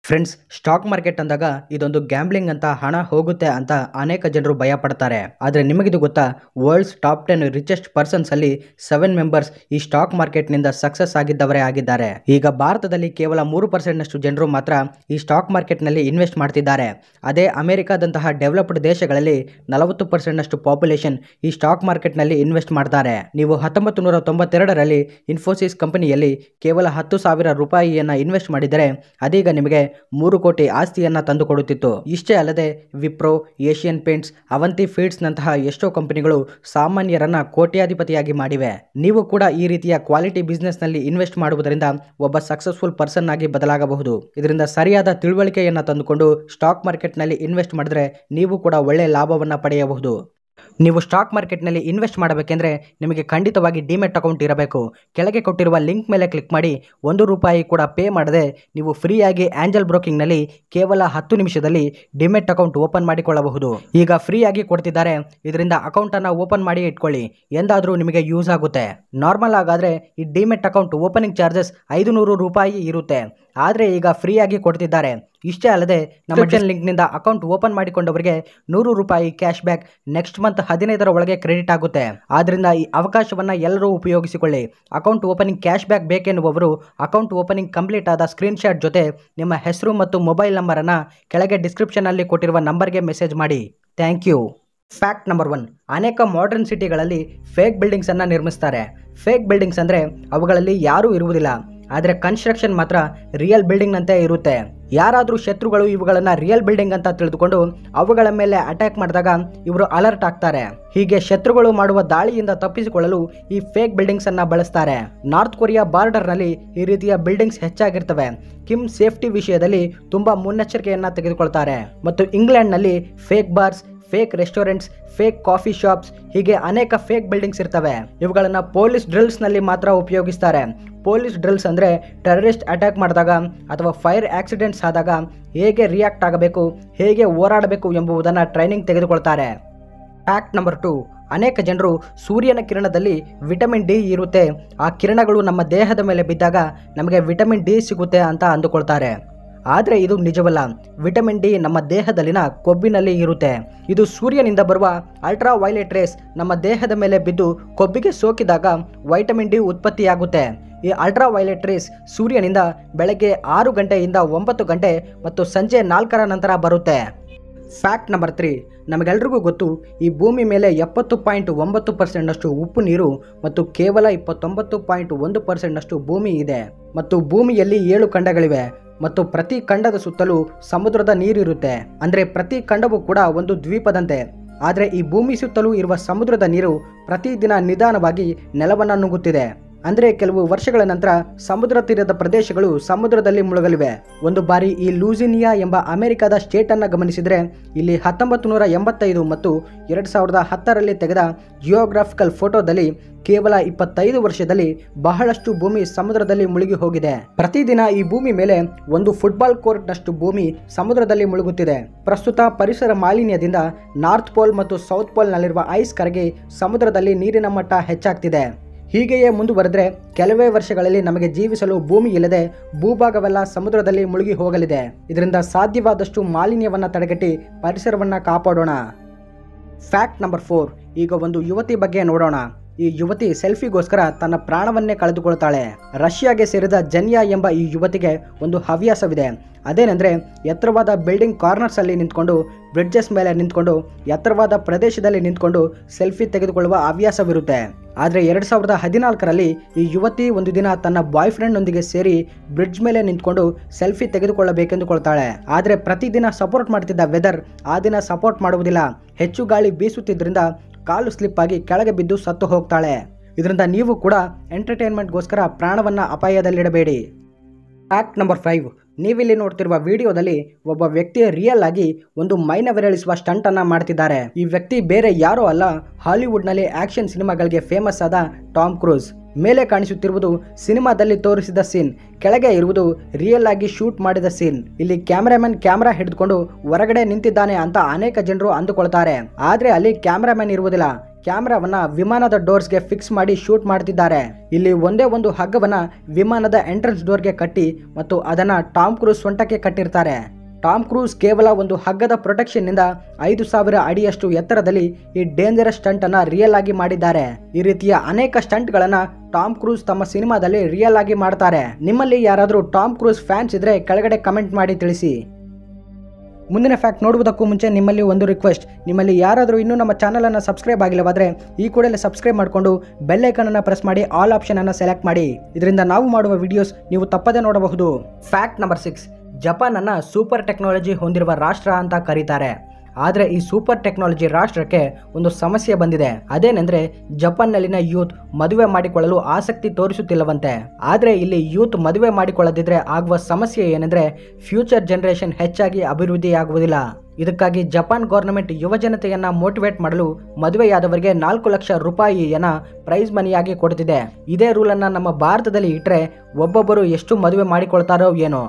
friends stock market ಅಂದಾಗ ಇದೊಂದು gambling ಅಂತ ಹಣ ಹೋಗುತ್ತೆ ಅಂತ ಅನೇಕ ಜನರು ಭಯ ಪಡ್ತಾರೆ ಆದರೆ ನಿಮಗಿದು ಗೊತ್ತಾ world's top ten richest persons ಅಲ್ಲಿ ಸೆವೆನ್ ಮೆಂಬರ್ಸ್ ಈ ಸ್ಟಾಕ್ ಮಾರ್ಕೆಟ್ ನಿಂದ ಸಕ್ಸಸ್ ಆಗಿದ್ದವರೇ ಆಗಿದ್ದಾರೆ ಈಗ ಭಾರತದಲ್ಲಿ ಕೇವಲ ಮೂರು ಪರ್ಸೆಂಟ್ ನಷ್ಟು ಜನರು ಮಾತ್ರ ಈ ಸ್ಟಾಕ್ ಮಾರ್ಕೆಟ್ ನಲ್ಲಿ ಇನ್ವೆಸ್ಟ್ ಮಾಡ್ತಿದ್ದಾರೆ ಅದೇ ಅಮೆರಿಕಾದಂತಹ ಡೆವಲಪ್ಡ್ ದೇಶಗಳಲ್ಲಿ ನಲವತ್ತು ಪರ್ಸೆಂಟ್ ನಷ್ಟು ಪಾಪ್ಯುಲೇಷನ್ ಈ ಸ್ಟಾಕ್ ಮಾರ್ಕೆಟ್ ನಲ್ಲಿ ಇನ್ವೆಸ್ಟ್ ಮಾಡ್ತಾರೆ ನೀವು ಹತ್ತೊಂಬತ್ತು ನೂರ ತೊಂಬತ್ತೆರಡರಲ್ಲಿ ಇನ್ಫೋಸಿಸ್ ಕಂಪನಿಯಲ್ಲಿ ಕೇವಲ ಹತ್ತು ಸಾವಿರ ರೂಪಾಯಿಯನ್ನ ಇನ್ವೆಸ್ಟ್ ಮಾಡಿದರೆ ಅದೀಗ ನಿಮಗೆ ಮೂರು ಕೋಟಿ ಆಸ್ತಿಯನ್ನ ತಂದುಕೊಡುತ್ತಿತ್ತು ಇಷ್ಟೇ ಅಲ್ಲದೆ ವಿಪ್ರೋ ಏಷ್ಯನ್ ಪೇಂಟ್ಸ್ ಅವಂತಿ ಫೀಡ್ಸ್ ನಂತಹ ಎಷ್ಟೋ ಕಂಪನಿಗಳು ಸಾಮಾನ್ಯರನ್ನ ಕೋಟ್ಯಾಧಿಪತಿಯಾಗಿ ಮಾಡಿವೆ ನೀವು ಕೂಡ ಈ ರೀತಿಯ ಕ್ವಾಲಿಟಿ ಬಿಸ್ನೆಸ್ ನಲ್ಲಿ ಇನ್ವೆಸ್ಟ್ ಮಾಡುವುದರಿಂದ ಒಬ್ಬ ಸಕ್ಸಸ್ಫುಲ್ ಪರ್ಸನ್ ಆಗಿ ಬದಲಾಗಬಹುದು ಇದರಿಂದ ಸರಿಯಾದ ತಿಳುವಳಿಕೆಯನ್ನ ತಂದುಕೊಂಡು ಸ್ಟಾಕ್ ಮಾರ್ಕೆಟ್ ನಲ್ಲಿ ಇನ್ವೆಸ್ಟ್ ಮಾಡಿದ್ರೆ ನೀವು ಕೂಡ ಒಳ್ಳೆ ಲಾಭವನ್ನ ಪಡೆಯಬಹುದು ನೀವು ಸ್ಟಾಕ್ ಮಾರ್ಕೆಟ್ನಲ್ಲಿ ಇನ್ವೆಸ್ಟ್ ಮಾಡಬೇಕೆಂದ್ರೆ ನಿಮಗೆ ಖಂಡಿತವಾಗಿ ಡಿಮೆಟ್ ಅಕೌಂಟ್ ಇರಬೇಕು ಕೆಳಗೆ ಕೊಟ್ಟಿರುವ ಲಿಂಕ್ ಮೇಲೆ ಕ್ಲಿಕ್ ಮಾಡಿ ಒಂದು ರೂಪಾಯಿ ಕೂಡ ಪೇ ಮಾಡದೆ ನೀವು ಫ್ರೀಯಾಗಿ ಆಂಜಲ್ ಬ್ರೋಕಿಂಗ್ನಲ್ಲಿ ಕೇವಲ ಹತ್ತು ನಿಮಿಷದಲ್ಲಿ ಡಿಮೆಟ್ ಅಕೌಂಟ್ ಓಪನ್ ಮಾಡಿಕೊಳ್ಳಬಹುದು ಈಗ ಫ್ರೀಯಾಗಿ ಕೊಡ್ತಿದ್ದಾರೆ ಇದರಿಂದ ಅಕೌಂಟನ್ನು ಓಪನ್ ಮಾಡಿ ಇಟ್ಕೊಳ್ಳಿ ಎಂದಾದರೂ ನಿಮಗೆ ಯೂಸ್ ಆಗುತ್ತೆ ನಾರ್ಮಲ್ ಆಗಾದರೆ ಈ ಡಿಮೆಟ್ ಅಕೌಂಟ್ ಓಪನಿಂಗ್ ಚಾರ್ಜಸ್ ಐದು ನೂರು ರೂಪಾಯಿ ಇರುತ್ತೆ ಆದರೆ ಈಗ ಫ್ರೀಯಾಗಿ ಕೊಡ್ತಿದ್ದಾರೆ ಇಷ್ಟೇ ಅಲ್ಲದೆ ನಮ್ಮ ಲಿಂಕ್ನಿಂದ ಅಕೌಂಟ್ ಓಪನ್ ಮಾಡಿಕೊಂಡವರಿಗೆ ನೂರು ರೂಪಾಯಿ ಕ್ಯಾಶ್ ಬ್ಯಾಕ್ ನೆಕ್ಸ್ಟ್ ಮಂತ್ ಹದಿನೈದರ ಒಳಗೆ ಕ್ರೆಡಿಟ್ ಆಗುತ್ತೆ ಆದ್ರಿಂದ ಈ ಅವಕಾಶವನ್ನ ಎಲ್ಲರೂ ಉಪಯೋಗಿಸಿಕೊಳ್ಳಿ ಅಕೌಂಟ್ ಓಪನಿಂಗ್ ಕ್ಯಾಶ್ ಬ್ಯಾಕ್ ಬೇಕೆನ್ನುವವರು ಅಕೌಂಟ್ ಓಪನಿಂಗ್ ಕಂಪ್ಲೀಟ್ ಆದ ಸ್ಕ್ರೀನ್ ಶಾಟ್ ಜೊತೆ ನಿಮ್ಮ ಹೆಸರು ಮತ್ತು ಮೊಬೈಲ್ ನಂಬರನ್ನ ಕೆಳಗೆ ಡಿಸ್ಕ್ರಿಪ್ಷನ್ ಅಲ್ಲಿ ಕೊಟ್ಟಿರುವ ನಂಬರ್ಗೆ ಮೆಸೇಜ್ ಮಾಡಿ thank you fact number one ಅನೇಕ ಮಾಡರ್ನ್ ಸಿಟಿಗಳಲ್ಲಿ ಫೇಕ್ ಬಿಲ್ಡಿಂಗ್ಸ್ ಅನ್ನ ನಿರ್ಮಿಸ್ತಾರೆ ಫೇಕ್ ಬಿಲ್ಡಿಂಗ್ಸ್ ಅಂದ್ರೆ ಅವುಗಳಲ್ಲಿ ಯಾರೂ ಇರುವುದಿಲ್ಲ ಆದರೆ ಕನ್ಸ್ಟ್ರಕ್ಷನ್ ಮಾತ್ರ ರಿಯಲ್ ಬಿಲ್ಡಿಂಗ್ ನಂತೆ ಇರುತ್ತೆ ಯಾರಾದರೂ ಶತ್ರುಗಳು ಇವುಗಳನ್ನ ರಿಯಲ್ ಬಿಲ್ಡಿಂಗ್ ಅಂತ ತಿಳಿದುಕೊಂಡು ಅವುಗಳ ಮೇಲೆ ಅಟ್ಯಾಕ್ ಮಾಡಿದಾಗ ಇವರು ಅಲರ್ಟ್ ಆಗ್ತಾರೆ ಹೀಗೆ ಶತ್ರುಗಳು ಮಾಡುವ ದಾಳಿಯಿಂದ ತಪ್ಪಿಸಿಕೊಳ್ಳಲು ಈ ಫೇಕ್ ಬಿಲ್ಡಿಂಗ್ಸ್ ಅನ್ನ ಬಳಸ್ತಾರೆ ನಾರ್ತ್ ಕೊರಿಯಾ ಬಾರ್ಡರ್ ನಲ್ಲಿ ಈ ರೀತಿಯ ಬಿಲ್ಡಿಂಗ್ಸ್ ಹೆಚ್ಚಾಗಿರ್ತವೆ ಕಿಮ್ ಸೇಫ್ಟಿ ವಿಷಯದಲ್ಲಿ ತುಂಬಾ ಮುನ್ನೆಚ್ಚರಿಕೆಯನ್ನ ತೆಗೆದುಕೊಳ್ತಾರೆ ಮತ್ತು ಇಂಗ್ಲೆಂಡ್ ನಲ್ಲಿ fake bars fake restaurants fake coffee shops ಹೀಗೆ ಅನೇಕ ಫೇಕ್ ಬಿಲ್ಡಿಂಗ್ಸ್ ಇರ್ತವೆ ಇವುಗಳನ್ನ ಪೊಲೀಸ್ ಡ್ರಿಲ್ಸ್ ನಲ್ಲಿ ಮಾತ್ರ ಉಪಯೋಗಿಸ್ತಾರೆ ಪೊಲೀಸ್ ಡ್ರಿಲ್ಸ್ ಅಂದ್ರೆ ಟೆರರಿಸ್ಟ್ ಅಟ್ಯಾಕ್ ಮಾಡಿದಾಗ ಅಥವಾ ಫೈರ್ ಆಕ್ಸಿಡೆಂಟ್ಸ್ ಆದಾಗ ಹೇಗೆ ರಿಯಾಕ್ಟ್ ಆಗಬೇಕು ಹೇಗೆ ಹೋರಾಡಬೇಕು ಎಂಬುದನ್ನು ಟ್ರೈನಿಂಗ್ ತೆಗೆದುಕೊಳ್ತಾರೆ ಫ್ಯಾಕ್ಟ್ ನಂಬರ್ ಟು ಅನೇಕ ಜನರು ಸೂರ್ಯನ ಕಿರಣದಲ್ಲಿ ವಿಟಮಿನ್ ಡಿ ಇರುತ್ತೆ ಆ ಕಿರಣಗಳು ನಮ್ಮ ದೇಹದ ಮೇಲೆ ಬಿದ್ದಾಗ ನಮಗೆ ವಿಟಮಿನ್ ಡಿ ಸಿಗುತ್ತೆ ಅಂತ ಅಂದುಕೊಳ್ತಾರೆ ಆದರೆ ಇದು ನಿಜವಲ್ಲ ವಿಟಮಿನ್ ಡಿ ನಮ್ಮ ದೇಹದಲ್ಲಿನ ಕೊಬ್ಬಿನಲ್ಲಿ ಇರುತ್ತೆ ಇದು ಸೂರ್ಯನಿಂದ ಬರುವ ಅಲ್ಟ್ರಾ ವೈಲೆಟ್ ರೇಸ್ ನಮ್ಮ ದೇಹದ ಮೇಲೆ ಬಿದ್ದು ಕೊಬ್ಬಿಗೆ ಸೋಕಿದಾಗ ವೈಟಮಿನ್ ಡಿ ಉತ್ಪತ್ತಿಯಾಗುತ್ತೆ ಈ ಅಲ್ಟ್ರಾ ವೈಲೆಟ್ ರೇಸ್ ಸೂರ್ಯನಿಂದ ಬೆಳಗ್ಗೆ ಆರು ಗಂಟೆಯಿಂದ ಒಂಬತ್ತು ಗಂಟೆ ಮತ್ತು ಸಂಜೆ ನಾಲ್ಕರ ನಂತರ ಬರುತ್ತೆ ಫ್ಯಾಕ್ಟ್ ನಂಬರ್ ತ್ರೀ ನಮಗೆಲ್ರಿಗೂ ಗೊತ್ತು ಈ ಭೂಮಿ ಮೇಲೆ ಎಪ್ಪತ್ತು ಪಾಯಿಂಟ್ ಒಂಬತ್ತು ಪರ್ಸೆಂಟ್ನಷ್ಟು ಉಪ್ಪು ನೀರು ಮತ್ತು ಕೇವಲ ಇಪ್ಪತ್ತೊಂಬತ್ತು ಪಾಯಿಂಟ್ ಒಂದು ಪರ್ಸೆಂಟ್ನಷ್ಟು ಭೂಮಿ ಇದೆ ಮತ್ತು ಭೂಮಿಯಲ್ಲಿ ಏಳು ಖಂಡಗಳಿವೆ ಮತ್ತು ಪ್ರತಿ ಖಂಡದ ಸುತ್ತಲೂ ಸಮುದ್ರದ ನೀರಿರುತ್ತೆ ಅಂದರೆ ಪ್ರತಿ ಖಂಡವೂ ಕೂಡ ಒಂದು ದ್ವೀಪದಂತೆ ಆದರೆ ಈ ಭೂಮಿ ಸುತ್ತಲೂ ಇರುವ ಸಮುದ್ರದ ನೀರು ಪ್ರತಿದಿನ ನಿಧಾನವಾಗಿ ನೆಲವನ್ನು ನುಗ್ಗುತ್ತಿದೆ ಅಂದರೆ ಕೆಲವು ವರ್ಷಗಳ ನಂತರ ಸಮುದ್ರ ತೀರದ ಪ್ರದೇಶಗಳು ಸಮುದ್ರದಲ್ಲಿ ಮುಳುಗಲಿವೆ ಒಂದು ಬಾರಿ ಈ ಲೂಸಿನಿಯಾ ಎಂಬ ಅಮೆರಿಕದ ಸ್ಟೇಟ್ ಅನ್ನ ಗಮನಿಸಿದರೆ ಇಲ್ಲಿ ಹತ್ತೊಂಬತ್ತು ನೂರ ಎಂಬತ್ತೈದು ಮತ್ತು ಎರಡು ಸಾವಿರದ ಹತ್ತರಲ್ಲಿ ತೆಗೆದ ಜಿಯೋಗ್ರಾಫಿಕಲ್ ಫೋಟೋದಲ್ಲಿ ಕೇವಲ ಇಪ್ಪತ್ತೈದು ವರ್ಷದಲ್ಲಿ ಬಹಳಷ್ಟು ಭೂಮಿ ಸಮುದ್ರದಲ್ಲಿ ಮುಳುಗಿ ಹೋಗಿದೆ ಪ್ರತಿದಿನ ಈ ಭೂಮಿ ಮೇಲೆ ಒಂದು ಫುಟ್ಬಾಲ್ ಕೋರ್ಟ್ನಷ್ಟು ಭೂಮಿ ಸಮುದ್ರದಲ್ಲಿ ಮುಳುಗುತ್ತಿದೆ ಪ್ರಸ್ತುತ ಪರಿಸರ ಮಾಲಿನ್ಯದಿಂದ ನಾರ್ತ್ ಪೋಲ್ ಮತ್ತು ಸೌತ್ ಪೋಲ್ನಲ್ಲಿರುವ ಐಸ್ ಕರಗಿ ಸಮುದ್ರದಲ್ಲಿ ನೀರಿನ ಮಟ್ಟ ಹೆಚ್ಚಾಗ್ತಿದೆ ಹೀಗೆಯೇ ಮುಂದುವರೆದ್ರೆ ಕೆಲವೇ ವರ್ಷಗಳಲ್ಲಿ ನಮಗೆ ಜೀವಿಸಲು ಭೂಮಿ ಇಲ್ಲದೆ ಭೂಭಾಗವೆಲ್ಲ ಸಮುದ್ರದಲ್ಲಿ ಮುಳುಗಿ ಹೋಗಲಿದೆ ಇದರಿಂದ ಸಾಧ್ಯವಾದಷ್ಟು ಮಾಲಿನ್ಯವನ್ನು ತಡೆಗಟ್ಟಿ ಪರಿಸರವನ್ನು ಕಾಪಾಡೋಣ ಫ್ಯಾಕ್ಟ್ ನಂಬರ್ ಫೋರ್ ಈಗ ಒಂದು ಯುವತಿ ಬಗ್ಗೆ ನೋಡೋಣ ಈ ಯುವತಿ ಸೆಲ್ಫಿಗೋಸ್ಕರ ತನ್ನ ಪ್ರಾಣವನ್ನೇ ಕಳೆದುಕೊಳ್ತಾಳೆ ರಷ್ಯಾಗೆ ಸೇರಿದ ಜನ್ಯಾ ಎಂಬ ಈ ಯುವತಿಗೆ ಒಂದು ಹವ್ಯಾಸವಿದೆ ಅದೇನೆಂದರೆ ಎತ್ತರವಾದ ಬಿಲ್ಡಿಂಗ್ ಕಾರ್ನರ್ಸ್ ಅಲ್ಲಿ ನಿಂತ್ಕೊಂಡು ಬ್ರಿಡ್ಜಸ್ ಮೇಲೆ ನಿಂತ್ಕೊಂಡು ಎತ್ತರವಾದ ಪ್ರದೇಶದಲ್ಲಿ ನಿಂತ್ಕೊಂಡು ಸೆಲ್ಫಿ ತೆಗೆದುಕೊಳ್ಳುವ ಹವ್ಯಾಸವಿರುತ್ತೆ ಆದರೆ ಎರಡು ಸಾವಿರದ ಹದಿನಾಲ್ಕರಲ್ಲಿ ಈ ಯುವತಿ ಒಂದು ದಿನ ತನ್ನ ಬಾಯ್ ಫ್ರೆಂಡ್ನೊಂದಿಗೆ ಸೇರಿ ಬ್ರಿಡ್ಜ್ ಮೇಲೆ ನಿಂತ್ಕೊಂಡು ಸೆಲ್ಫಿ ತೆಗೆದುಕೊಳ್ಳಬೇಕೆಂದುಕೊಳ್ತಾಳೆ ಆದರೆ ಪ್ರತಿದಿನ ಸಪೋರ್ಟ್ ಮಾಡ್ತಿದ್ದ ವೆದರ್ ಆ ದಿನ ಸಪೋರ್ಟ್ ಮಾಡುವುದಿಲ್ಲ ಹೆಚ್ಚು ಗಾಳಿ ಬೀಸುತ್ತಿದ್ದರಿಂದ ಕಾಲು ಸ್ಲಿಪ್ ಆಗಿ ಕೆಳಗೆ ಬಿದ್ದು ಸತ್ತು ಹೋಗ್ತಾಳೆ ಇದರಿಂದ ನೀವು ಕೂಡ ಎಂಟರ್ಟೈನ್ಮೆಂಟ್ಗೋಸ್ಕರ ಪ್ರಾಣವನ್ನು ಅಪಾಯದಲ್ಲಿಡಬೇಡಿ ಫ್ಯಾಕ್ಟ್ ನಂಬರ್ ಫೈವ್ ನೀವಿಲ್ಲಿ ನೋಡ್ತಿರುವ ವಿಡಿಯೋದಲ್ಲಿ ಒಬ್ಬ ವ್ಯಕ್ತಿ ರಿಯಲ್ ಆಗಿ ಒಂದು ಮೈನವಿರಳಿಸುವ ಸ್ಟಂಟ್ ಅನ್ನ ಮಾಡ್ತಿದ್ದಾರೆ ಈ ವ್ಯಕ್ತಿ ಬೇರೆ ಯಾರೋ ಅಲ್ಲ ಹಾಲಿವುಡ್ನಲ್ಲಿ ಆಕ್ಷನ್ ಸಿನಿಮಾಗಳಿಗೆ ಫೇಮಸ್ ಆದ ಟಾಮ್ ಕ್ರೂಸ್ ಮೇಲೆ ಕಾಣಿಸುತ್ತಿರುವುದು ಸಿನಿಮಾದಲ್ಲಿ ತೋರಿಸಿದ ಸೀನ್ ಕೆಳಗೆ ಇರುವುದು ರಿಯಲ್ ಆಗಿ ಶೂಟ್ ಮಾಡಿದ ಸೀನ್ ಇಲ್ಲಿ ಕ್ಯಾಮರಾಮನ್ ಕ್ಯಾಮ್ರಾ ಹಿಡಿದುಕೊಂಡು ಹೊರಗಡೆ ನಿಂತಿದ್ದಾನೆ ಅಂತ ಅನೇಕ ಜನರು ಅಂದುಕೊಳ್ತಾರೆ ಆದ್ರೆ ಅಲ್ಲಿ ಕ್ಯಾಮರಾಮನ್ ಇರುವುದಿಲ್ಲ ಕ್ಯಾಮ್ರಾವನ್ನ ವಿಮಾನದ ಡೋರ್ಸ್ಗೆ ಫಿಕ್ಸ್ ಮಾಡಿ ಶೂಟ್ ಮಾಡ್ತಿದ್ದಾರೆ ಇಲ್ಲಿ ಒಂದೇ ಒಂದು ಹಗ್ಗವನ್ನ ವಿಮಾನದ ಎಂಟ್ರೆನ್ಸ್ ಡೋರ್ಗೆ ಕಟ್ಟಿ ಮತ್ತು ಅದನ್ನ ಟಾಮ್ ಕ್ರೂಸ್ ಸೊಂಟಕ್ಕೆ ಕಟ್ಟಿರ್ತಾರೆ ಟಾಮ್ ಕ್ರೂಸ್ ಕೇವಲ ಒಂದು ಹಗ್ಗದ ಪ್ರೊಟೆಕ್ಷನ್ನಿಂದ ಐದು ಸಾವಿರ ಅಡಿಯಷ್ಟು ಎತ್ತರದಲ್ಲಿ ಈ ಡೇಂಜರಸ್ ಸ್ಟಂಟ್ ಅನ್ನ ರಿಯಲ್ ಆಗಿ ಮಾಡಿದ್ದಾರೆ ಈ ರೀತಿಯ ಅನೇಕ ಸ್ಟಂಟ್ಗಳನ್ನ ಟಾಮ್ ಕ್ರೂಸ್ ತಮ್ಮ ಸಿನಿಮಾದಲ್ಲಿ ರಿಯಲ್ ಆಗಿ ಮಾಡ್ತಾರೆ ನಿಮ್ಮಲ್ಲಿ ಯಾರಾದರೂ ಟಾಮ್ ಕ್ರೂಸ್ ಫ್ಯಾನ್ಸ್ ಇದ್ರೆ ಕೆಳಗಡೆ ಕಮೆಂಟ್ ಮಾಡಿ ತಿಳಿಸಿ ಮುಂದಿನ ಫ್ಯಾಕ್ಟ್ ನೋಡುವುದಕ್ಕೂ ಮುಂಚೆ ನಿಮ್ಮಲ್ಲಿ ಒಂದು ರಿಕ್ವೆಸ್ಟ್ ನಿಮ್ಮಲ್ಲಿ ಯಾರಾದರೂ ಇನ್ನೂ ನಮ್ಮ ಚಾನಲನ್ನು ಸಬ್ಸ್ಕ್ರೈಬ್ ಆಗಿಲ್ಲವಾದರೆ ಈ ಕೂಡಲೇ ಸಬ್ಸ್ಕ್ರೈಬ್ ಮಾಡಿಕೊಂಡು ಬೆಲ್ ಐಕನನ್ನು ಪ್ರೆಸ್ ಮಾಡಿ ಆಲ್ ಆಪ್ಷನ್ ಅನ್ನು ಸೆಲೆಕ್ಟ್ ಮಾಡಿ ಇದರಿಂದ ನಾವು ಮಾಡುವ ವಿಡಿಯೋಸ್ ನೀವು ತಪ್ಪದೇ ನೋಡಬಹುದು ಫ್ಯಾಕ್ಟ್ ನಂಬರ್ ಸಿಕ್ಸ್ ಜಪಾನ್ ಅನ್ನ ಸೂಪರ್ ಟೆಕ್ನಾಲಜಿ ಹೊಂದಿರುವ ರಾಷ್ಟ್ರ ಅಂತ ಕರೀತಾರೆ ಆದರೆ ಈ ಸೂಪರ್ ಟೆಕ್ನಾಲಜಿ ರಾಷ್ಟ್ರಕ್ಕೆ ಒಂದು ಸಮಸ್ಯೆ ಬಂದಿದೆ ಅದೇನೆಂದ್ರೆ ಜಪಾನ್ನಲ್ಲಿನ ಯೂತ್ ಮದುವೆ ಮಾಡಿಕೊಳ್ಳಲು ಆಸಕ್ತಿ ತೋರಿಸುತ್ತಿಲ್ಲವಂತೆ ಆದರೆ ಇಲ್ಲಿ ಯೂತ್ ಮದುವೆ ಮಾಡಿಕೊಳ್ಳದಿದ್ರೆ ಆಗುವ ಸಮಸ್ಯೆ ಏನೆಂದ್ರೆ ಫ್ಯೂಚರ್ ಜನರೇಷನ್ ಹೆಚ್ಚಾಗಿ ಅಭಿವೃದ್ಧಿಯಾಗುವುದಿಲ್ಲ ಇದಕ್ಕಾಗಿ ಜಪಾನ್ ಗವರ್ನಮೆಂಟ್ ಯುವಜನತೆಯನ್ನ ಮೋಟಿವೇಟ್ ಮಾಡಲು ಮದುವೆಯಾದವರಿಗೆ ನಾಲ್ಕು ಲಕ್ಷ ರೂಪಾಯಿಯನ್ನ ಪ್ರೈಸ್ ಮನಿಯಾಗಿ ಕೊಡ್ತಿದೆ ಇದೇ ರೂಲನ್ನು ನಮ್ಮ ಭಾರತದಲ್ಲಿ ಇಟ್ಟರೆ ಒಬ್ಬೊಬ್ಬರು ಎಷ್ಟು ಮದುವೆ ಮಾಡಿಕೊಳ್ತಾರೋ ಏನೋ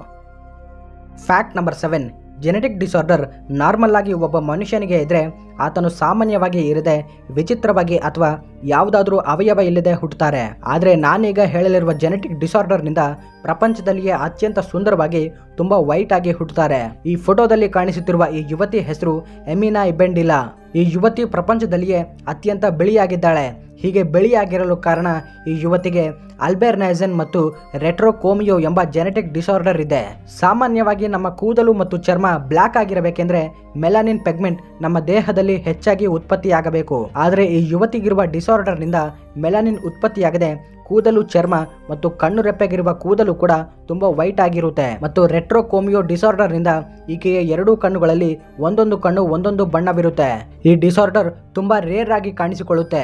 fact number seven genetic disorder normal ಆಗಿ ಒಬ್ಬ ಮನುಷ್ಯನಿಗೆ ಇದ್ರೆ ಆತನು ಸಾಮಾನ್ಯವಾಗಿ ಇರದೆ ವಿಚಿತ್ರವಾಗಿ ಅಥವಾ ಯಾವುದಾದ್ರೂ ಅವಯವ ಇಲ್ಲದೆ ಹುಟ್ಟುತ್ತಾರೆ ಆದರೆ ನಾನೀಗ ಹೇಳಲಿರುವ ಜೆನೆಟಿಕ್ ಡಿಸಾರ್ಡರ್ನಿಂದ ಪ್ರಪಂಚದಲ್ಲಿಯೇ ಅತ್ಯಂತ ಸುಂದರವಾಗಿ ತುಂಬ ವೈಟ್ ಆಗಿ ಹುಟ್ಟುತ್ತಾರೆ ಈ ಫೋಟೋದಲ್ಲಿ ಕಾಣಿಸುತ್ತಿರುವ ಈ ಯುವತಿ ಹೆಸರು ಎಮಿನಾ ಇಬೆಂಡಿಲಾ ಈ ಯುವತಿ ಪ್ರಪಂಚದಲ್ಲಿಯೇ ಅತ್ಯಂತ ಬಿಳಿಯಾಗಿದ್ದಾಳೆ ಹೀಗೆ ಬಿಳಿಯಾಗಿರಲು ಕಾರಣ ಈ ಯುವತಿಗೆ ಅಲ್ಬೆರ್ನೈಸನ್ ಮತ್ತು ರೆಟ್ರೋಕೋಮಿಯೋ ಎಂಬ ಜೆನೆಟಿಕ್ ಡಿಸಾರ್ಡರ್ ಇದೆ ಸಾಮಾನ್ಯವಾಗಿ ನಮ್ಮ ಕೂದಲು ಮತ್ತು ಚರ್ಮ ಬ್ಲ್ಯಾಕ್ ಆಗಿರಬೇಕೆಂದ್ರೆ ಮೆಲಾನಿನ್ ಪೆಗ್ಮೆಂಟ್ ನಮ್ಮ ದೇಹದಲ್ಲಿ ಹೆಚ್ಚಾಗಿ ಉತ್ಪತ್ತಿಯಾಗಬೇಕು ಆದರೆ ಈ ಯುವತಿಗಿರುವ ಡಿಸಾರ್ಡರ್ನಿಂದ ಮೆಲಾನಿನ್ ಉತ್ಪತ್ತಿಯಾಗದೆ ಕೂದಲು ಚರ್ಮ ಮತ್ತು ಕಣ್ಣು ರೆಪ್ಪೆಗಿರುವ ಕೂದಲು ಕೂಡ ತುಂಬಾ ವೈಟ್ ಆಗಿರುತ್ತೆ ಮತ್ತು ರೆಟ್ರೋಕೋಮಿಯೋ ಡಿಸಾರ್ಡರ್ನಿಂದ ಈಕೆಯ ಎರಡೂ ಕಣ್ಣುಗಳಲ್ಲಿ ಒಂದೊಂದು ಕಣ್ಣು ಒಂದೊಂದು ಬಣ್ಣವಿರುತ್ತೆ ಈ ಡಿಸಾರ್ಡರ್ ತುಂಬಾ ರೇರ್ ಆಗಿ ಕಾಣಿಸಿಕೊಳ್ಳುತ್ತೆ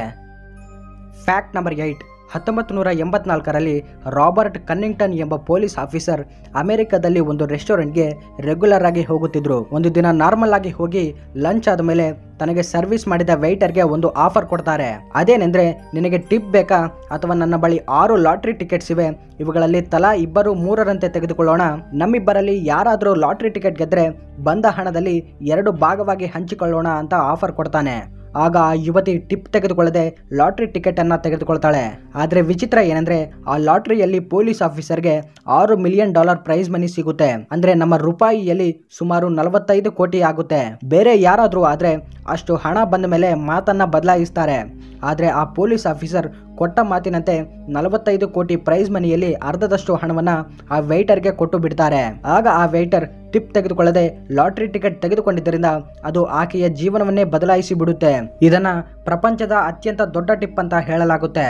ಫ್ಯಾಕ್ಟ್ ನಂಬರ್ ಏಯ್ಟ್ ಹತ್ತೊಂಬತ್ತು ನೂರ ಎಂಬತ್ನಾಲ್ಕರಲ್ಲಿ ರಾಬರ್ಟ್ ಕನ್ನಿಂಗ್ಟನ್ ಎಂಬ ಪೊಲೀಸ್ ಆಫೀಸರ್ ಅಮೆರಿಕದಲ್ಲಿ ಒಂದು ರೆಸ್ಟೋರೆಂಟ್ಗೆ ರೆಗ್ಯುಲರ್ ಆಗಿ ಹೋಗುತ್ತಿದ್ರು ಒಂದು ದಿನ ನಾರ್ಮಲ್ ಆಗಿ ಹೋಗಿ ಲಂಚ್ ಆದಮೇಲೆ ತನಗೆ ಸರ್ವಿಸ್ ಮಾಡಿದ ವೆಯ್ಟರ್ಗೆ ಒಂದು ಆಫರ್ ಕೊಡ್ತಾರೆ ಅದೇನೆಂದ್ರೆ ನಿನಗೆ ಟಿಪ್ ಬೇಕಾ ಅಥವಾ ನನ್ನ ಬಳಿ ಆರು ಲಾಟ್ರಿ ಟಿಕೆಟ್ಸ್ ಇವೆ ಇವುಗಳಲ್ಲಿ ತಲಾ ಇಬ್ಬರು ಮೂರರಂತೆ ತೆಗೆದುಕೊಳ್ಳೋಣ ನಮ್ಮಿಬ್ಬರಲ್ಲಿ ಯಾರಾದರೂ ಲಾಟ್ರಿ ಟಿಕೆಟ್ ಗೆದ್ರೆ ಬಂದ ಹಣದಲ್ಲಿ ಎರಡು ಭಾಗವಾಗಿ ಹಂಚಿಕೊಳ್ಳೋಣ ಅಂತ ಆಫರ್ ಕೊಡ್ತಾನೆ ಆಗ ಆ ಯುವತಿ ಟಿಪ್ ತೆಗೆದುಕೊಳ್ಳದೆ ಲಾಟ್ರಿ ಟಿಕೆಟ್ ಅನ್ನ ತೆಗೆದುಕೊಳ್ತಾಳೆ ಆದ್ರೆ ವಿಚಿತ್ರ ಏನಂದ್ರೆ ಆ ಲಾಟ್ರಿಯಲ್ಲಿ ಪೊಲೀಸ್ ಆಫೀಸರ್ಗೆ ಆರು ಮಿಲಿಯನ್ ಡಾಲರ್ ಪ್ರೈಸ್ ಮನಿ ಸಿಗುತ್ತೆ ಅಂದ್ರೆ ನಮ್ಮ ರೂಪಾಯಿಯಲ್ಲಿ ಸುಮಾರು ನಲವತ್ತೈದು ಕೋಟಿ ಆಗುತ್ತೆ ಬೇರೆ ಯಾರಾದ್ರೂ ಆದ್ರೆ ಅಷ್ಟು ಹಣ ಬಂದ ಮೇಲೆ ಮಾತನ್ನ ಬದಲಾಯಿಸ್ತಾರೆ ಆದ್ರೆ ಆ ಪೊಲೀಸ್ ಆಫೀಸರ್ ಕೊಟ್ಟ ಮಾತಿನಂತೆ ನಲವತ್ತೈದು ಕೋಟಿ ಪ್ರೈಸ್ ಮನಿಯಲ್ಲಿ ಅರ್ಧದಷ್ಟು ಹಣವನ್ನ ಆ ವೆಯ್ಟರ್ಗೆ ಕೊಟ್ಟು ಬಿಡ್ತಾರೆ ಆಗ ಆ ವೆಯ್ಟರ್ ಟಿಪ್ ತೆಗೆದುಕೊಳ್ಳದೆ ಲಾಟ್ರಿ ಟಿಕೆಟ್ ತೆಗೆದುಕೊಂಡಿದ್ದರಿಂದ ಅದು ಆಕೆಯ ಜೀವನವನ್ನೇ ಬದಲಾಯಿಸಿ ಬಿಡುತ್ತೆ ಇದನ್ನ ಪ್ರಪಂಚದ ಅತ್ಯಂತ ದೊಡ್ಡ ಟಿಪ್ ಅಂತ ಹೇಳಲಾಗುತ್ತೆ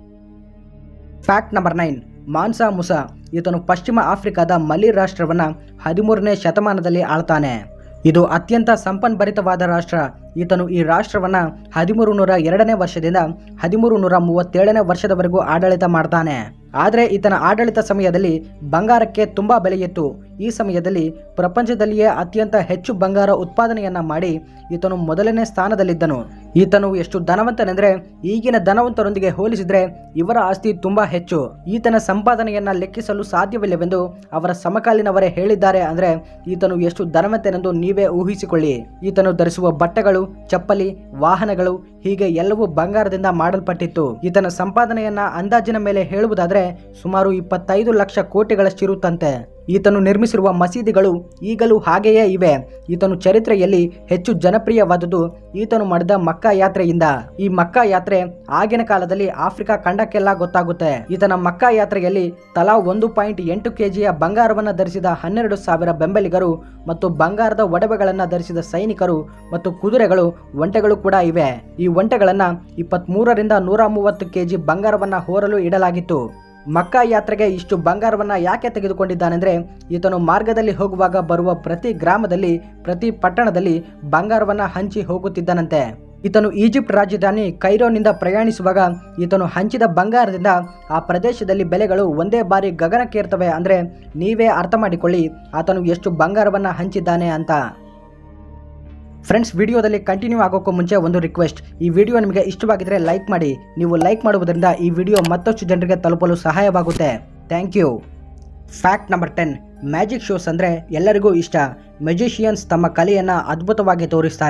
fact number nine Mansa Musa ಈತನು ಪಶ್ಚಿಮ ಆಫ್ರಿಕಾದ ಮಲಿ ರಾಷ್ಟ್ರವನ್ನ ಹದಿಮೂರನೇ ಶತಮಾನದಲ್ಲಿ ಆಳ್ತಾನೆ ಇದು ಅತ್ಯಂತ ಸಂಪನ್ಭರಿತವಾದ ರಾಷ್ಟ್ರ ಈತನು ಈ ರಾಷ್ಟ್ರವನ್ನ ಹದಿಮೂರು ನೂರ ಎರಡನೇ ವರ್ಷದಿಂದ ಹದಿಮೂರು ನೂರ ಮೂವತ್ತೇಳನೇ ವರ್ಷದವರೆಗೂ ಆಡಳಿತ ಮಾಡ್ತಾನೆ ಆದರೆ ಈತನ ಆಡಳಿತ ಸಮಯದಲ್ಲಿ ಬಂಗಾರಕ್ಕೆ ತುಂಬಾ ಬೆಲೆಯಿತ್ತು ಈ ಸಮಯದಲ್ಲಿ ಪ್ರಪಂಚದಲ್ಲಿಯೇ ಅತ್ಯಂತ ಹೆಚ್ಚು ಬಂಗಾರ ಉತ್ಪಾದನೆಯನ್ನ ಮಾಡಿ ಈತನು ಮೊದಲನೇ ಸ್ಥಾನದಲ್ಲಿದ್ದನು ಈತನು ಎಷ್ಟು ಧನವಂತನೆಂದ್ರೆ ಈಗಿನ ಧನವಂತರೊಂದಿಗೆ ಹೋಲಿಸಿದ್ರೆ ಇವರ ಆಸ್ತಿ ತುಂಬಾ ಹೆಚ್ಚು ಈತನ ಸಂಪಾದನೆಯನ್ನ ಲೆಕ್ಕಿಸಲು ಸಾಧ್ಯವಿಲ್ಲವೆಂದು ಅವರ ಸಮಕಾಲೀನವರೇ ಹೇಳಿದ್ದಾರೆ ಅಂದ್ರೆ ಈತನು ಎಷ್ಟು ಧನವಂತನೆಂದು ನೀವೇ ಊಹಿಸಿಕೊಳ್ಳಿ ಈತನು ಧರಿಸುವ ಬಟ್ಟೆಗಳು ಚಪ್ಪಲಿ ವಾಹನಗಳು ಹೀಗೆ ಎಲ್ಲವೂ ಬಂಗಾರದಿಂದ ಮಾಡಲ್ಪಟ್ಟಿತ್ತು ಈತನ ಸಂಪಾದನೆಯನ್ನ ಅಂದಾಜಿನ ಮೇಲೆ ಹೇಳುವುದಾದ್ರೆ ಸುಮಾರು ಇಪ್ಪತ್ತೈದು ಲಕ್ಷ ಕೋಟಿಗಳಷ್ಟಿರುತ್ತಂತೆ ಈತನು ನಿರ್ಮಿಸಿರುವ ಮಸೀದಿಗಳು ಈಗಲೂ ಹಾಗೆಯೇ ಇವೆ ಈತನು ಚರಿತ್ರೆಯಲ್ಲಿ ಹೆಚ್ಚು ಜನಪ್ರಿಯವಾದುದು ಈತನು ಮಾಡಿದ ಮಕ್ಕಾ ಯಾತ್ರೆಯಿಂದ ಈ ಮಕ್ಕಾ ಯಾತ್ರೆ ಆಗಿನ ಕಾಲದಲ್ಲಿ ಆಫ್ರಿಕಾ ಖಂಡಕ್ಕೆಲ್ಲ ಗೊತ್ತಾಗುತ್ತೆ ಈತನ ಮಕ್ಕಾ ಯಾತ್ರೆಯಲ್ಲಿ ತಲಾ ಒಂದು ಪಾಯಿಂಟ್ ಎಂಟು ಕೆಜಿಯ ಬಂಗಾರವನ್ನ ಧರಿಸಿದ ಹನ್ನೆರಡು ಸಾವಿರ ಬೆಂಬಲಿಗರು ಮತ್ತು ಬಂಗಾರದ ಒಡವೆಗಳನ್ನ ಧರಿಸಿದ ಸೈನಿಕರು ಮತ್ತು ಕುದುರೆಗಳು ಒಂಟೆಗಳು ಕೂಡ ಇವೆ ಈ ಒಂಟೆಗಳನ್ನ ಇಪ್ಪತ್ತ್ ಮೂರರಿಂದ ನೂರ ಮೂವತ್ತು ಕೆಜಿ ಬಂಗಾರವನ್ನ ಹೋರಲು ಇಡಲಾಗಿತ್ತು ಮಕ್ಕಾ ಯಾತ್ರೆಗೆ ಇಷ್ಟು ಬಂಗಾರವನ್ನ ಯಾಕೆ ತೆಗೆದುಕೊಂಡಿದ್ದಾನೆಂದ್ರೆ ಈತನು ಮಾರ್ಗದಲ್ಲಿ ಹೋಗುವಾಗ ಬರುವ ಪ್ರತಿ ಗ್ರಾಮದಲ್ಲಿ ಪ್ರತಿ ಪಟ್ಟಣದಲ್ಲಿ ಬಂಗಾರವನ್ನ ಹಂಚಿ ಹೋಗುತ್ತಿದ್ದನಂತೆ ಈತನು ಈಜಿಪ್ಟ್ ರಾಜಧಾನಿ ಕೈರೋನಿಂದ ಪ್ರಯಾಣಿಸುವಾಗ ಈತನು ಹಂಚಿದ ಬಂಗಾರದಿಂದ ಆ ಪ್ರದೇಶದಲ್ಲಿ ಬೆಲೆಗಳು ಒಂದೇ ಬಾರಿ ಗಗನಕ್ಕೇರ್ತವೆ ಅಂದ್ರೆ ನೀವೇ ಅರ್ಥ ಮಾಡಿಕೊಳ್ಳಿ ಆತನು ಎಷ್ಟು ಬಂಗಾರವನ್ನ ಹಂಚಿದ್ದಾನೆ ಅಂತ ಫ್ರೆಂಡ್ಸ್ ವಿಡಿಯೋದಲ್ಲಿ ಕಂಟಿನ್ಯೂ ಆಗೋಕ್ಕೂ ಮುಂಚೆ ಒಂದು ರಿಕ್ವೆಸ್ಟ್ ಈ ವಿಡಿಯೋ ನಿಮಗೆ ಇಷ್ಟವಾಗಿದ್ರೆ ಲೈಕ್ ಮಾಡಿ ನೀವು ಲೈಕ್ ಮಾಡುವುದರಿಂದ ಈ ವಿಡಿಯೋ ಮತ್ತಷ್ಟು ಜನರಿಗೆ ತಲುಪಲು ಸಹಾಯವಾಗುತ್ತೆ thank you fact number ten magic shows ಅಂದರೆ ಎಲ್ಲರಿಗೂ ಇಷ್ಟ ಮೆಜಿಷಿಯನ್ಸ್ ತಮ್ಮ ಕಲೆಯನ್ನು ಅದ್ಭುತವಾಗಿ ತೋರಿಸ್ತಾರೆ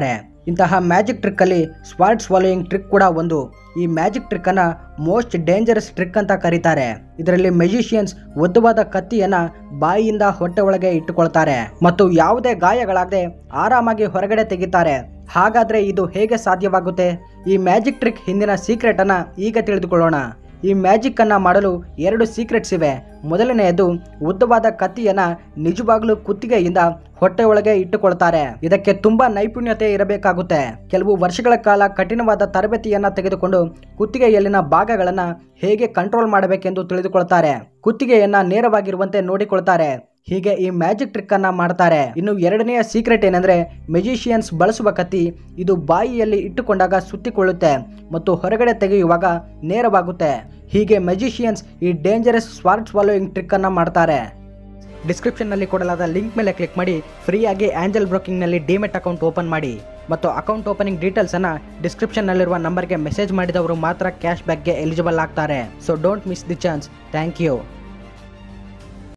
ಇಂತಹ ಮ್ಯಾಜಿಕ್ ಟ್ರಿಕ್ ಅಲ್ಲಿ ಸ್ವಾಟ್ ಸ್ವಾಲೋಯಿಂಗ್ ಟ್ರಿಕ್ ಕೂಡ ಒಂದು ಈ ಮ್ಯಾಜಿಕ್ ಟ್ರಿಕ್ ಅನ್ನ ಮೋಸ್ಟ್ ಡೇಂಜರಸ್ ಟ್ರಿಕ್ ಅಂತ ಕರೀತಾರೆ ಇದರಲ್ಲಿ ಮೆಜಿಷಿಯನ್ಸ್ ಒದ್ದವಾದ ಕತ್ತಿಯನ್ನ ಬಾಯಿಯಿಂದ ಹೊಟ್ಟೆ ಒಳಗೆ ಇಟ್ಟುಕೊಳ್ತಾರೆ ಮತ್ತು ಯಾವುದೇ ಗಾಯಗಳಾಗದೆ ಆರಾಮಾಗಿ ಹೊರಗಡೆ ತೆಗಿತಾರೆ ಹಾಗಾದ್ರೆ ಇದು ಹೇಗೆ ಸಾಧ್ಯವಾಗುತ್ತೆ ಈ ಮ್ಯಾಜಿಕ್ ಟ್ರಿಕ್ ಹಿಂದಿನ ಸೀಕ್ರೆಟ್ ಅನ್ನ ಈಗ ತಿಳಿದುಕೊಳ್ಳೋಣ ಈ ಮ್ಯಾಜಿಕ್ ಅನ್ನ ಮಾಡಲು ಎರಡು ಸೀಕ್ರೆಟ್ಸ್ ಇವೆ ಮೊದಲನೆಯದು ಉದ್ದವಾದ ಕತ್ತಿಯನ್ನ ನಿಜವಾಗ್ಲೂ ಕುತ್ತಿಗೆಯಿಂದ ಹೊಟ್ಟೆ ಒಳಗೆ ಇಟ್ಟುಕೊಳ್ತಾರೆ ಇದಕ್ಕೆ ತುಂಬಾ ನೈಪುಣ್ಯತೆ ಇರಬೇಕಾಗುತ್ತೆ ಕೆಲವು ವರ್ಷಗಳ ಕಾಲ ಕಠಿಣವಾದ ತರಬೇತಿಯನ್ನ ತೆಗೆದುಕೊಂಡು ಕುತ್ತಿಗೆಯಲ್ಲಿನ ಭಾಗಗಳನ್ನ ಹೇಗೆ ಕಂಟ್ರೋಲ್ ಮಾಡಬೇಕೆಂದು ತಿಳಿದುಕೊಳ್ತಾರೆ ಕುತ್ತಿಗೆಯನ್ನ ನೇರವಾಗಿರುವಂತೆ ನೋಡಿಕೊಳ್ತಾರೆ ಹೀಗೆ ಈ ಮ್ಯಾಜಿಕ್ ಟ್ರಿಕ್ ಅನ್ನ ಮಾಡ್ತಾರೆ ಇನ್ನು ಎರಡನೆಯ ಸೀಕ್ರೆಟ್ ಏನಂದ್ರೆ ಮೆಜಿಷಿಯನ್ಸ್ ಬಳಸುವ ಕತ್ತಿ ಇದು ಬಾಯಿಯಲ್ಲಿ ಇಟ್ಟುಕೊಂಡಾಗ ಸುತ್ತಿಕೊಳ್ಳುತ್ತೆ ಮತ್ತು ಹೊರಗಡೆ ತೆಗೆಯುವಾಗ ನೇರವಾಗುತ್ತೆ ಹೀಗೆ ಮೆಜಿಷಿಯನ್ಸ್ ಈ ಡೇಂಜರಸ್ ಸ್ವಾರ್ಟ್ ಸ್ವಾಲೋಯಿಂಗ್ ಟ್ರಿಕ್ ಅನ್ನ ಮಾಡ್ತಾರೆ ಡಿಸ್ಕ್ರಿಪ್ಷನ್ನಲ್ಲಿ ಕೊಡಲಾದ ಲಿಂಕ್ ಮೇಲೆ ಕ್ಲಿಕ್ ಮಾಡಿ ಫ್ರೀಯಾಗಿ ಆಂಜಲ್ ಬ್ರೋಕಿಂಗ್ನಲ್ಲಿ ಡಿಮೆಟ್ ಅಕೌಂಟ್ ಓಪನ್ ಮಾಡಿ ಮತ್ತು ಅಕೌಂಟ್ ಓಪನಿಂಗ್ ಡೀಟೇಲ್ಸನ್ನು ಡಿಸ್ಕ್ರಿಪ್ಷನ್ನಲ್ಲಿರುವ ನಂಬರ್ಗೆ ಮೆಸೇಜ್ ಮಾಡಿದವರು ಮಾತ್ರ ಕ್ಯಾಶ್ ಬ್ಯಾಕ್ಗೆ ಎಲಿಜಿಬಲ್ ಆಗ್ತಾರೆ so don't miss the chance thank you